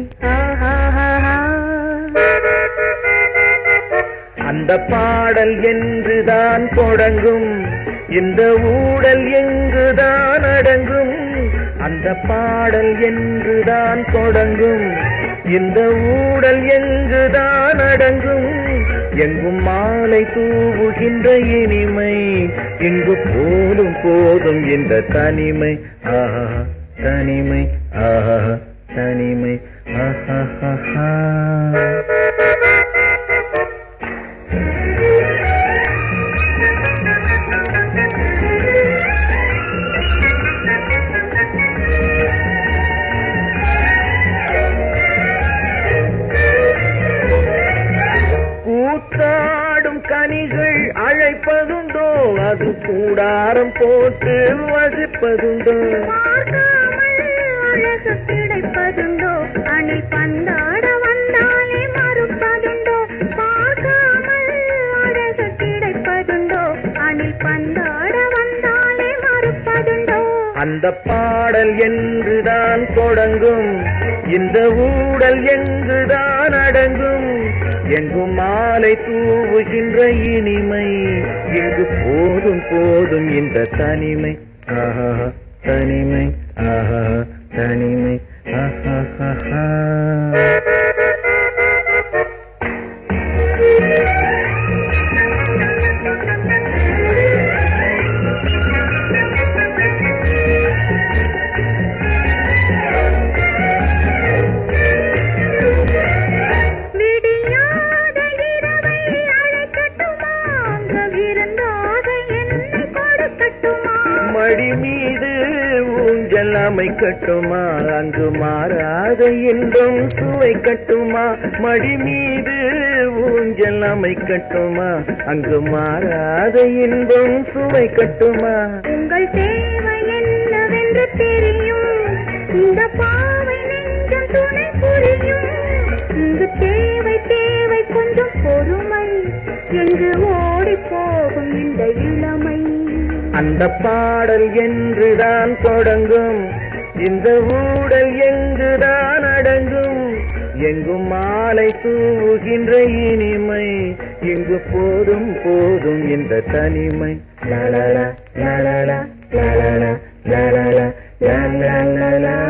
ஆஹாஹாஹா. அந்த பாடல் என்றுதான் தொடங்கும் இந்த ஊடல் எங்குதான் அடங்கும் அந்த பாடல் என்றுதான் தொடங்கும் இந்த ஊடல் எங்குதான் அடங்கும் எங்கும் மாலை தூவுகின்ற இனிமை இங்கு போலும் போதும் இந்த தனிமை ஆஹா தனிமை ஆஹா தனிமை ஆஹா கூத்தாடும் கனிகள் அழைப்பதுண்டோ அது கூடாரம் போட்டு வசிப்பதுண்டோ பார்க்காமல் அழகு கிடைப்பதுண்டோ அணில் பந்தாட வந்தாலே மறுப்பதுண்டோ பார்க்காமல் அழகு கிடைப்பதுண்டோ அணில் பந்தாட வந்தாலே மறுப்பதுண்டோ அந்த பாடல் என்றுதான் தொடங்கும் இந்த ஊடல் எங்குதான் அடங்கும் எங்கும் மாலை தூவுகின்ற இனிமை இங்கு போதும் போதும் இந்த தனிமை ஆஹா தனிமை ஆஹா தனிமை ஆஹா விடியாத இரவை அழைக்கட்டுமா அங்க விருந்தாக என்னை கொடுக்கட்டுமா மடி மீது ஊஞ்சல் அமைக்கட்டுமா அங்கு மாறாத இன்பம் சுவை கட்டுமா மடி மீது ஊஞ்சல் அமைக்கட்டுமா அங்கு மாறாத இன்பம் சுவை கட்டுமா உங்கள் தேவை என்னவென்று தெரியும் இந்த பாவை நெஞ்சம் துணை புரியும் இங்கு தேவை தேவை கொஞ்சம் பொறுமை என்று ஓடி போகும் இந்த இளமை அந்த பாடல் என்றுதான் தொடங்கும் இந்த ஊடல் எங்குதான் அடங்கும் எங்கும் மாலை தூவுகின்ற இனிமை இங்கு போதும் போதும் இந்த தனிமை லலலா லலலா லலலா லலலா லலலா